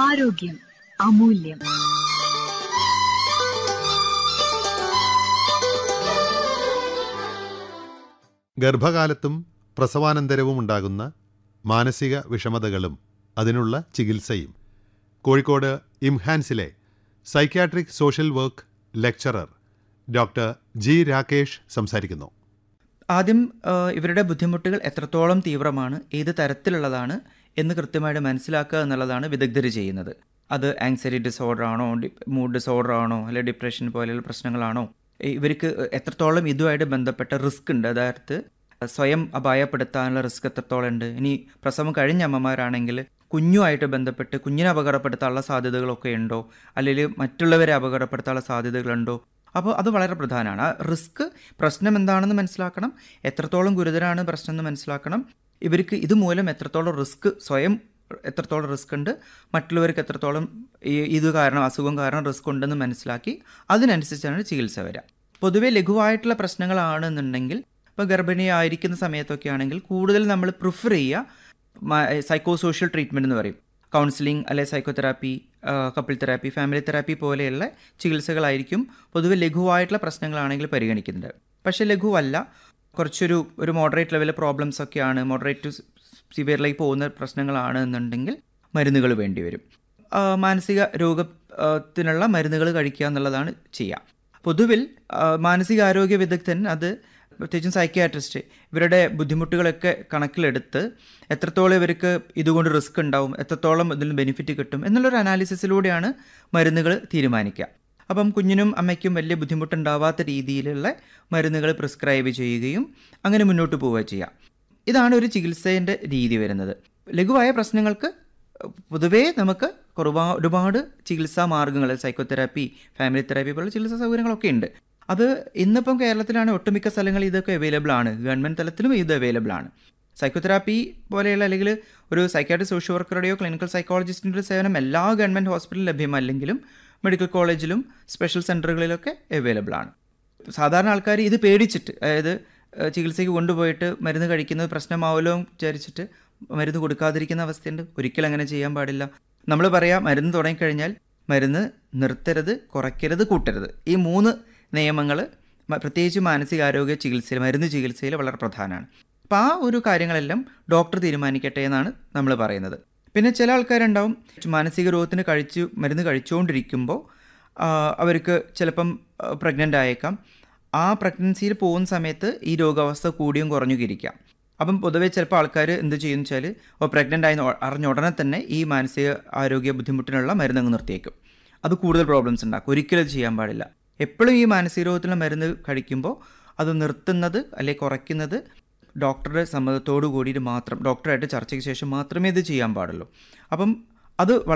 ആരോഗ്യം അമൂല്യം ഗർഭകാലത്തും പ്രസവാനന്തരവും ഉണ്ടാകുന്ന മാനസിക വിഷമതകളും അതിനുള്ള ചികിത്സയും കോഴിക്കോട് ഇംഹാൻസിലെ psychiatric social work lecturer doctor G Rakesh സംസാരിക്കുന്നു ആദ്യം ആ, ഇവരുടെ ബുദ്ധിമുട്ടുകൾ എത്രത്തോളം തീവ്രമാണ് ഏത് തരത്തിലുള്ളതാണ് എന്ന് കൃത്യമായിട്ട് മനസ്സിലാക്കുക എന്നുള്ളതാണ് വിദഗ്ധർ ചെയ്യുന്നത് അത് ആങ്സൈറ്റി ഡിസോർഡർ ആണോ മൂഡ് ഡിസോർഡർ ആണോ അല്ലെങ്കിൽ ഡിപ്രഷൻ പോലെയുള്ള പ്രശ്നങ്ങളാണോ ഇ- ഇവർക്ക് എത്രത്തോളം ഇതുമായിട്ട് ബന്ധപ്പെട്ട റിസ്ക് ഉണ്ട് അതായത് സ്വയം അപായപ്പെടുത്താനുള്ള റിസ്ക് എത്രത്തോളം ഉണ്ട് ഇനി പ്രസവം കഴിഞ്ഞ അമ്മമാരാണെങ്കിൽ കുഞ്ഞുമായിട്ട് ബന്ധപ്പെട്ട് കുഞ്ഞിനെ അപകടപ്പെടുത്താനുള്ള സാധ്യതകളൊക്കെ ഉണ്ടോ അല്ലെങ്കിൽ മറ്റുള്ളവരെ അപകടപ്പെടുത്താനുള്ള സാധ്യതകളുണ്ടോ അപ്പോൾ അത് വളരെ പ്രധാനമാണ് ആ റിസ്ക് പ്രശ്നം എന്താണെന്ന് മനസ്സിലാക്കണം എത്രത്തോളം ഗുരുതരമാണ് പ്രശ്നം എന്ന് മനസ്സിലാക്കണം ഇവർക്ക് ഇതുമൂലം എത്രത്തോളം റിസ്ക് സ്വയം എത്രത്തോളം റിസ്ക് ഉണ്ട് മറ്റുള്ളവർക്ക് എത്രത്തോളം ഈ ഇത് കാരണം അസുഖം കാരണം റിസ്ക് ഉണ്ടെന്ന് മനസ്സിലാക്കി അതിനനുസരിച്ചാണ് ചികിത്സ വരിക പൊതുവെ ലഘുവായിട്ടുള്ള പ്രശ്നങ്ങളാണെന്നുണ്ടെങ്കിൽ ഇപ്പോൾ ഗർഭിണിയായിരിക്കുന്ന സമയത്തൊക്കെ ആണെങ്കിൽ കൂടുതൽ നമ്മൾ പ്രിഫർ ചെയ്യുക സൈക്കോ സോഷ്യൽ ട്രീറ്റ്മെൻറ്റ് എന്ന് പറയും കൗൺസിലിംഗ് അല്ലെ psychotherapy couple therapy family therapy പോലെയുള്ള ചികിത്സകളായിരിക്കും പൊതുവെ ലഘുവായിട്ടുള്ള പ്രശ്നങ്ങളാണെങ്കിൽ പരിഗണിക്കുന്നത് പക്ഷേ ലഘുവല്ല കുറച്ചൊരു ഒരു മോഡറേറ്റ് ലെവലിലെ പ്രോബ്ലംസ് ഒക്കെയാണ് മോഡറേറ്റ് ടു സിവിയറിലേക്ക് പോകുന്ന പ്രശ്നങ്ങളാണ് എന്നുണ്ടെങ്കിൽ മരുന്നുകൾ വേണ്ടി വരും ആ, മാനസിക രോഗത്തിനുള്ള മരുന്നുകൾ കഴിക്കുക എന്നുള്ളതാണ് ചെയ്യുക പൊതുവിൽ ആ, മാനസികാരോഗ്യ വിദഗ്ധൻ അത് പ്രത്യേകിച്ചും സൈക്യാട്രിസ്റ്റ് ഇവരുടെ ബുദ്ധിമുട്ടുകളൊക്കെ കണക്കിലെടുത്ത് എത്രത്തോളം ഇവർക്ക് ഇതുകൊണ്ട് റിസ്ക് ഉണ്ടാവും എത്രത്തോളം ഇതിൽ ബെനിഫിറ്റ് കിട്ടും എന്നുള്ളൊരു അനാലിസിസിലൂടെയാണ് മരുന്നുകൾ തീരുമാനിക്കുക അപ്പം കുഞ്ഞിനും അമ്മയ്ക്കും വലിയ ബുദ്ധിമുട്ടുണ്ടാവാത്ത രീതിയിലുള്ള മരുന്നുകൾ പ്രിസ്ക്രൈബ് ചെയ്യുകയും അങ്ങനെ മുന്നോട്ട് പോവുക ചെയ്യാം ഇതാണ് ഒരു ചികിത്സേൻ്റെ രീതി വരുന്നത് ലഘുവായ പ്രശ്നങ്ങൾക്ക് പൊതുവേ നമുക്ക് കുറവാ ഒരുപാട് ചികിത്സാ മാർഗ്ഗങ്ങൾ സൈക്കോതെറാപ്പി ഫാമിലി തെറാപ്പി പോലുള്ള ചികിത്സാ സൗകര്യങ്ങളൊക്കെ ഉണ്ട് അത് ഇന്നിപ്പം കേരളത്തിലാണ് ഒട്ടുമിക്ക സ്ഥലങ്ങളിൽ ഇതൊക്കെ അവൈലബിൾ ആണ് ഗവൺമെൻറ് തലത്തിലും ഇത് അവൈലബിൾ ആണ് സൈക്കോതെറാപ്പി പോലെയുള്ള അല്ലെങ്കിൽ ഒരു സൈക്കാട്രി സോഷ്യൽ വർക്കറുടെയോ ക്ലിനിക്കൽ സൈക്കോളജിസ്റ്റിൻ്റെ സേവനം എല്ലാ ഗവൺമെൻറ് ഹോസ്പിറ്റലിലും ലഭ്യമല്ലെങ്കിലും മെഡിക്കൽ കോളേജിലും സ്പെഷ്യൽ സെൻറ്ററുകളിലൊക്കെ അവൈലബിൾ ആണ് സാധാരണ ആൾക്കാർ ഇത് പേടിച്ചിട്ട് അതായത് ഏഹ്, ചികിത്സയ്ക്ക് കൊണ്ടുപോയിട്ട് മരുന്ന് കഴിക്കുന്നത് പ്രശ്നമാവല്ലോ എന്ന് വിചാരിച്ചിട്ട് മരുന്ന് കൊടുക്കാതിരിക്കുന്ന അവസ്ഥയുണ്ട് ഒരിക്കലും അങ്ങനെ ചെയ്യാൻ പാടില്ല നമ്മൾ പറയാം മരുന്ന് തുടങ്ങിക്കഴിഞ്ഞാൽ മരുന്ന് നിർത്തരുത് കുറയ്ക്കരുത് കൂട്ടരുത് ഈ മൂന്ന് നിയമങ്ങൾ പ്രത്യേകിച്ച് മാനസികാരോഗ്യ ചികിത്സയിൽ മരുന്ന് ചികിത്സയിൽ വളരെ പ്രധാനമാണ് അപ്പോൾ ആ ഒരു കാര്യങ്ങളെല്ലാം ഡോക്ടർ തീരുമാനിക്കട്ടെ എന്നാണ് നമ്മൾ പറയുന്നത് പിന്നെ ചില ആൾക്കാരുണ്ടാവും മാനസിക രോഗത്തിന് കഴിച്ചു മരുന്ന് കഴിച്ചുകൊണ്ടിരിക്കുമ്പോൾ ആ, അവർക്ക് ചിലപ്പം പ്രഗ്നൻ്റ് ആയേക്കാം ആ പ്രഗ്നൻസിയിൽ പോകുന്ന സമയത്ത് ഈ രോഗാവസ്ഥ കൂടിയും കുറഞ്ഞും ഇരിക്കാം അപ്പം പൊതുവെ ചിലപ്പോൾ ആൾക്കാർ എന്ത് ചെയ്യുമെന്ന് വെച്ചാൽ ഓ പ്രഗ്നൻ്റ് ആയി എന്ന് അറിഞ്ഞ ഉടനെ തന്നെ ഈ മാനസിക ആരോഗ്യ ബുദ്ധിമുട്ടിനുള്ള മരുന്ന് അങ്ങ് നിർത്തിയേക്കും അത് കൂടുതൽ പ്രോബ്ലംസ് ഉണ്ടാക്കും ഒരിക്കലും അത് ചെയ്യാൻ പാടില്ല എപ്പോഴും ഈ മാനസിക രോഗത്തിനുള്ള മരുന്ന് കഴിക്കുമ്പോൾ അത് നിർത്തുന്നത് അല്ലെങ്കിൽ കുറയ്ക്കുന്നത് ഡോക്ടറുടെ സമ്മതത്തോടു കൂടിയിട്ട് മാത്രം ഡോക്ടറായിട്ട് ചർച്ചയ്ക്ക് ശേഷം മാത്രമേ ഇത് ചെയ്യാൻ പാടുള്ളൂ അപ്പം അത് വളരെ